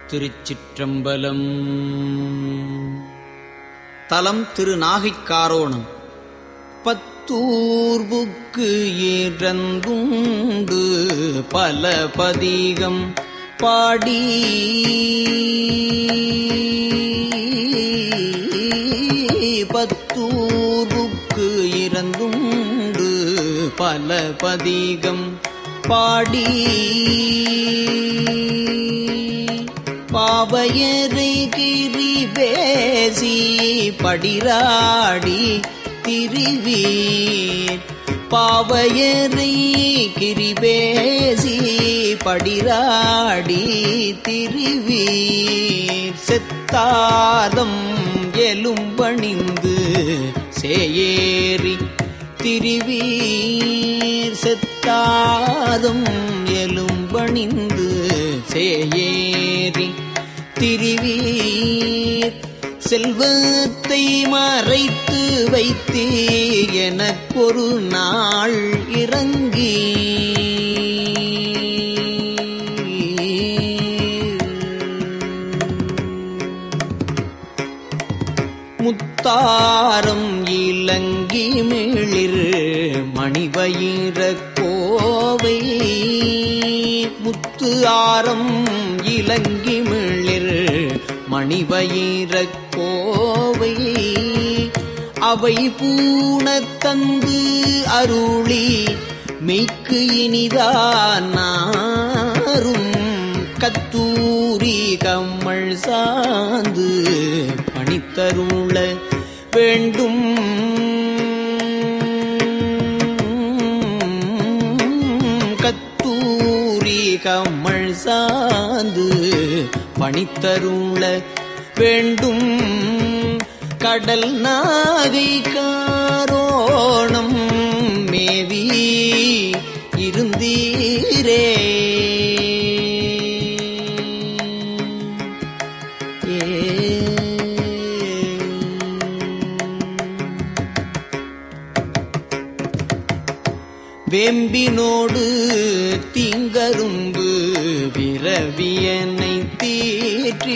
திருச்சிற்றம்பலம் தலம் திரு நாகைக்காரோணம் பத்தூர்புக்கு இறந்துண்டு பல பதிகம் பாடி பத்தூர்புக்கு இறந்துண்டு பல பதிகம் பாடி பாவையரை கிரி பேசி படிராடி திரிவீர் பாவையரை கிரிபேசி படிராடி திரிவீர் செத்தாதம் எலும்பணிந்து சேயேறி திரிவீர் செத்தாதம் எலும்பணிந்து சேயேறி திரிவீர் செல்வத்தை மறைத்து வைத்தீர் எனக்கொரு நாள் இறங்கி முத்தாரம் இலங்கி மிளிர் மணிவயிர கோவை முத்து ஆரம் இலங்கி மிளிர் மணிவயிர கோவை அவை பூணத்தந்து அருளி மெய்க்கு இனிதானாரும் கத்தூரி கம்மல் சாந்து பணித்தருள வேண்டும் கத்தூரி கம்மல் சாந்து பணித்தருள வேண்டும் கடல் நாகை காரோணம் மேவி இருந்தீரே வேம்பினோடு தீங்கரும்பு விரவியனை தீற்றி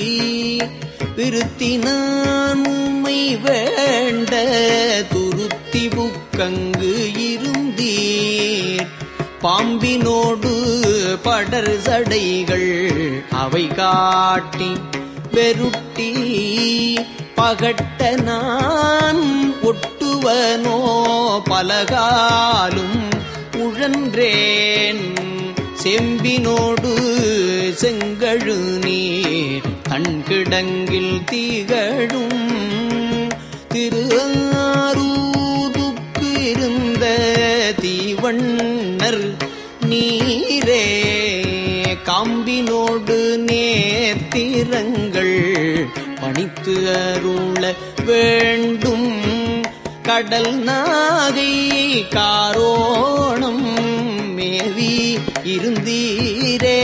விருத்தினான் உம்மை வேண்ட துருத்தி புக்கங்கு இருந்தீர் பாம்பினோடு படர் சடைகள் அவை காட்டி வெருட்டி பகட்ட நான் ஒட்டுவனோ பலகாலும் உழன்றேன் செம்பினோடு செங்கழு நீர் தன்கிடங்கில் திகழும் திரு ஆரூருக்கு இருந்த தீவண்ணர் நீரே காம்பினோடு நேத்திரங்கள் பணித்து அருள வேண்டும் கடல் நாகை காரோணம் மேவி இருந்தீரே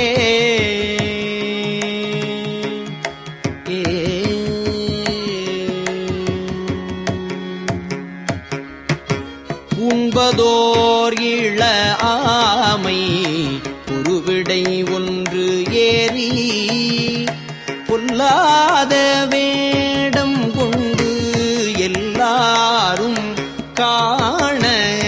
உண்பதோர் இள ஆமை குருவிடை ஒன்று ஏறி பொல்லாத வேடம் கொண்டு எல்லாரும் காண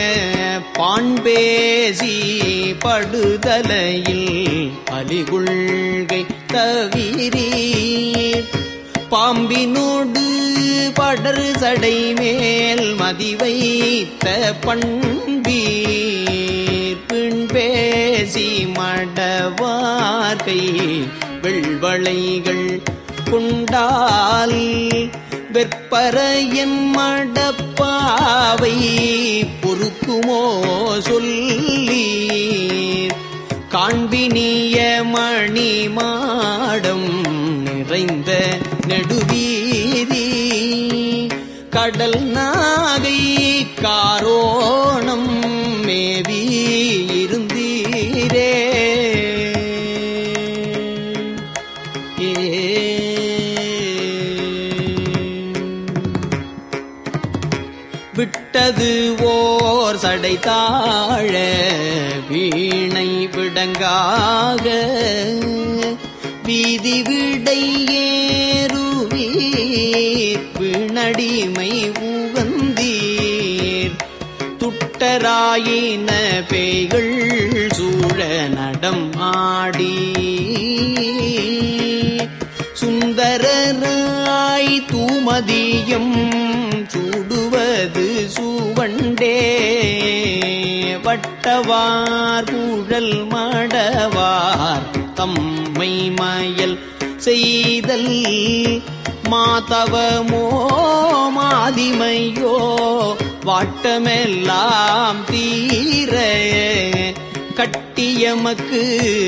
பாண்பேசி படுதலையில் அலிகுள்கை தவிரீர் பாம்பினோடு படர் சடை மேல் மதி வைத்த பண்பீர் பின்பேசி மடவார்கை வெள்வளைகள் கொண்டால் வெற்பறையன் மடப்பாவை பொறுக்குமோ சொல்லி காண்பினிய மணி மாடம் நிறைந்த நெடுவீதி கடல் நாகை காரோணம் மேவி இருந்தீரே விட்டது ஓர் சடை தாழ வீணை விடங்காக வீதி விடை ஏறுவீர் பிணடிமை உகந்தீர் துட்டராயின பேய்கள் சூழ நடம் ஆடி சுந்தரராய் தூமதியம் சூடுவது சூவண்டே வட்டவார் குழல் மடவார் தம்மை மயல் செய்தல் மாதவமோ மாதிமையோ வாட்டமெல்லாம் தீர கட்டியமக்கு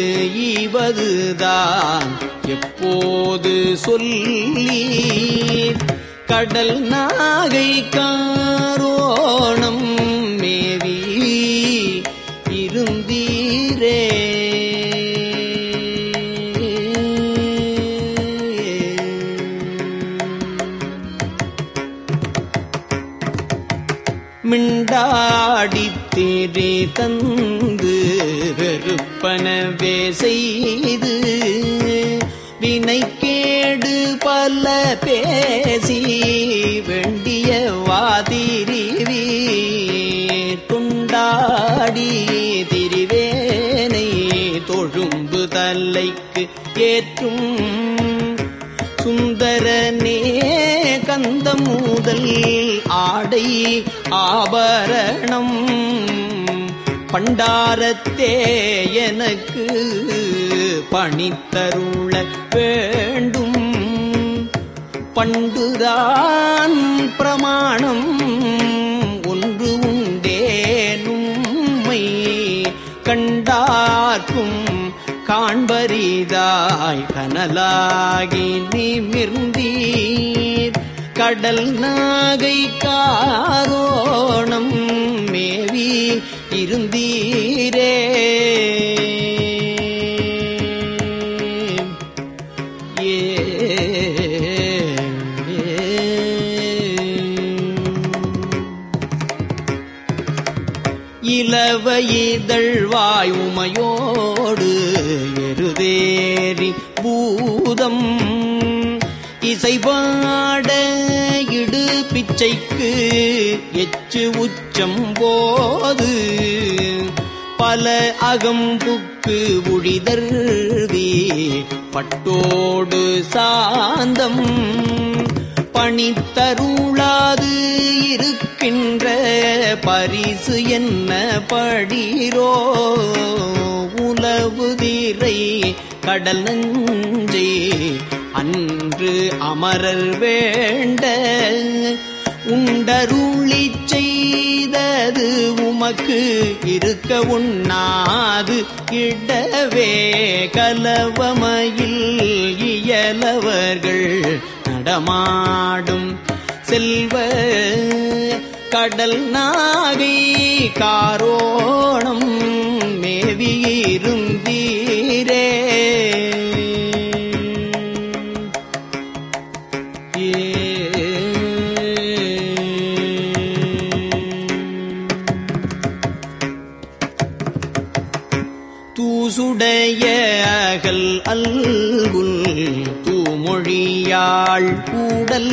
ஈவதுதான் எப்போது சொல்லி கடல் நாகை காரோணம் மேவி இருந்தீரே மிண்டாடி திரி தந்து வெறுப்பனவே செய்து வினைக்கேடு பல பேசி வேண்டிய வாதிரிவி துண்டாடி திரிவேனை தொழும்பு தலைக்கு ஏற்றும் சுந்தரனே கந்த முதல் ஆடை ஆபரணம் பண்டாரத்தே எனக்கு பணித்தருள வேண்டும் பண்டுதான் பிரமாணம் ஒன்று உண்டேனும்மை கண்டார்க்கும் காண்பரிதாய் கனலாகி நிமிர்ந்தீர் கடல் நாகை காரோணம் மேவி இருந்தீரே ஏ இலவ இதழ்வாய் உமையோடு எருதேறி பூதம் இசைபாட இடு பிச்சைக்கு எச்சு உச்சம் போது பல அகம்புக்கு உழிதர்வி பட்டோடு சாந்தம் பணித்தருளாது இருக்கின்ற பரிசு என்ன படிரோ உலவுதிரை கடல் நஞ்சே அன்று அமரர் வேண்ட உண்டருளிச் செய்தது உமக்கு இருக்க உண்ணாது இடவே கலவமையில் இயலவர்கள் நடமாடும் செல்வ கடல் நாகை காரோணம் மேவியிருந்தீரே தூசுடைய அகல் அல்குல் தூமொழியாள் கூடல்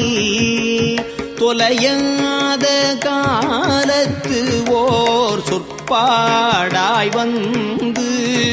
தொலையாத காலத்து ஓர் சொற்பாடாய் வந்து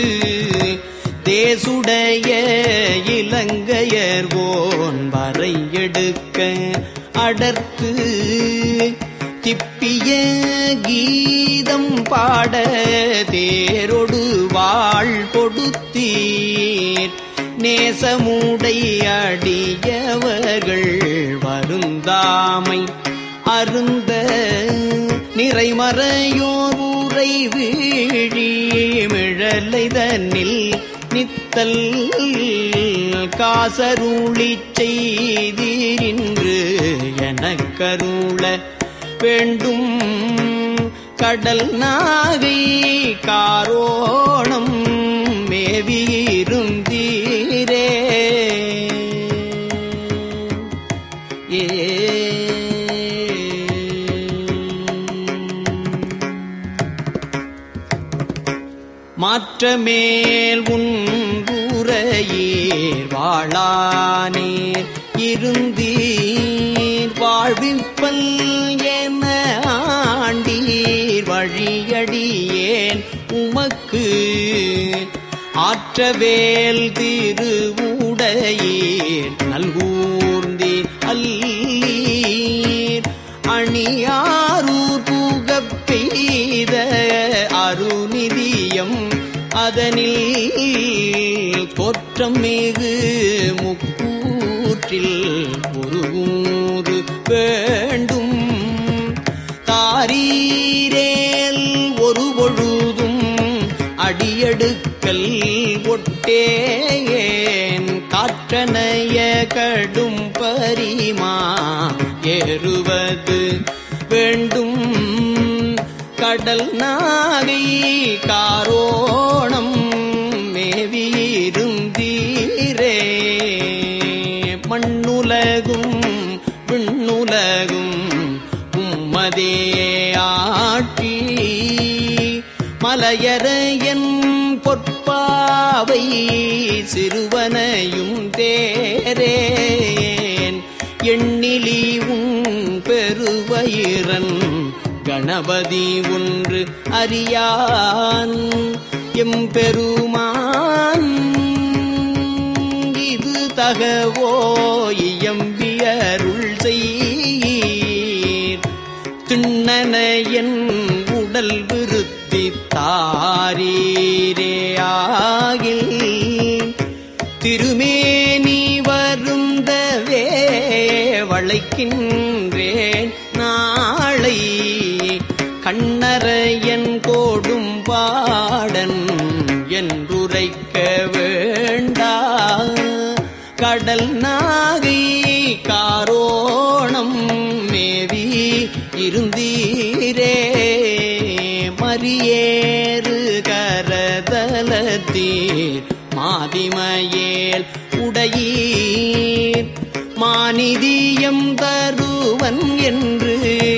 தேசுடைய இலங்கையர்வோன் வரை எடுக்க அடர்த்து திப்பிய கீதம் பாட தேரொடு வாழ் கொடுத்தீர் நேசமுடை அடியவர்கள் வருந்தாமை அருந்த நிறைமறையோர் உரை வீழி மிழலை தன்னில் நித்தல் காசருளிச் செய்தீரின்று எனக்கருள வேண்டும் கடல் நாகை காரோணம் மேவியிருந்தீரே ஏ மாற்ற மாற்றமேல் உன்றுரையீர் வாழானீர் இருந்தீர் வாழ்விப்பல் என ஆண்டீர் வழியடியேன் உமக்கு ஆற்றவேல் திருவுடையீர் நல்கூர்ந்தி அல்லீர் அணியாரூர் புகப் பெய்த அருநிதியம் அதனில் தோற்றம் மிகு முக்கூற்றில் ஒரு ஊறு வேண்டும் தாரீரேல் ஒரு பொழுதும் அடியடுக்கல் ஒட்டேன் காற்றனைய கடும் பரிமா ஏறுவது வேண்டும் கடல் நாகை காரோணம் மேவியிருந்தீரே மண்ணுலகும் விண்ணுலகும் உம்மதே ஆட்சி மலையரையன் பொற்பாவை சிறுவனையும் தேரேன் எண்ணிலி உன் பெருவயிரன் கணபதி ஒன்று அறியான் எம்பெருமான் இது தகவோ இயம்பியருள் செய்யீர் திண்ணனையன் உடல் விருத்தி தாரீரே ஆகில் திருமேனி வருந்தவே வளைக்கின்றேன் நாளை கண்ணரையன் கோடும் பாடன் என்றுரைக்க வேண்டா கடல் நாகை காரோணம் மேவி இருந்தீரே மரியேறு கரதலத்தீர் மாதிமயேல் உடையீர் மாநிதியம் தருவன் என்று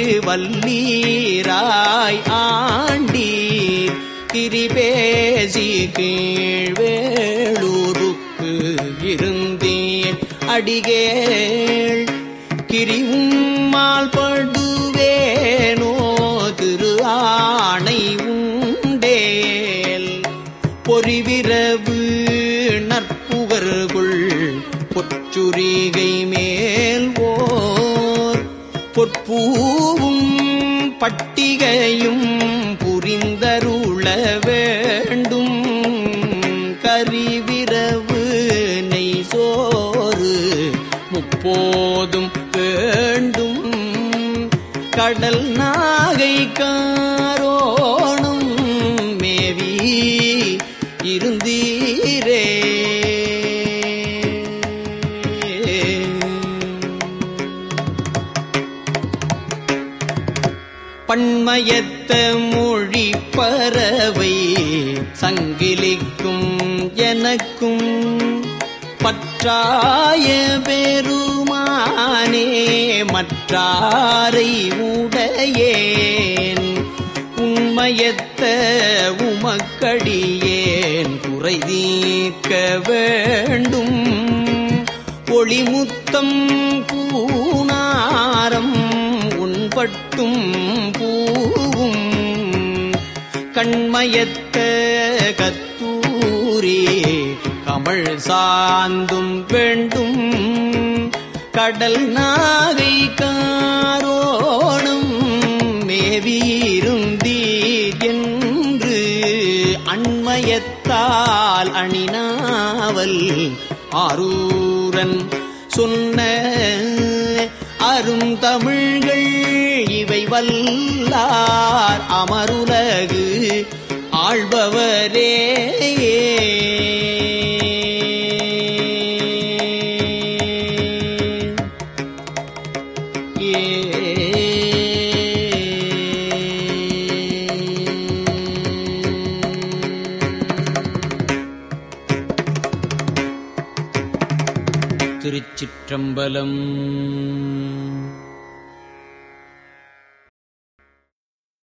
வல்லீராய் ஆண்டீர் திரிபேசி கீழ்வேளூருக்கு இருந்தேன் அடிகேள் கிரிவும்மால் படுவேனோ திரு ஆணை உண்டேல் பொறிவிரவு நற்புகர்குள் பொற்றுரிகை மேல் ஓர் பொற்பூவும் பட்டிகையும் புரிந்தருள வேண்டும் கரிவிரவு நெய் சோறு முப்போதும் வேண்டும் கடல் நாகை காரோணும் மேவி இருந்தீரே பண்மயத்த மொழி பறவை சங்கிலிக்கும் எனக்கும் பற்றாய பெருமானே மற்றாரை உடையேன் உண்மையத்த உமக்கடியேன் குறை தீர்க்க வேண்டும் ஒளிமுத்தம் பூணாரம் உண்பட்டும் பூவும் கண்மயத்த கத்தூரே கமழ் சாந்தும் வேண்டும் கடல் நாகை காரோணம் மேவியிருந்தீர் என்று அண்மயத்தால் அணினாவல் ஆரூரன் சொன்ன அரும் தமிழ்கள் இவை வல்லார் அமருலகு ஆள்பவரே திருச்சிற்றம்பலம்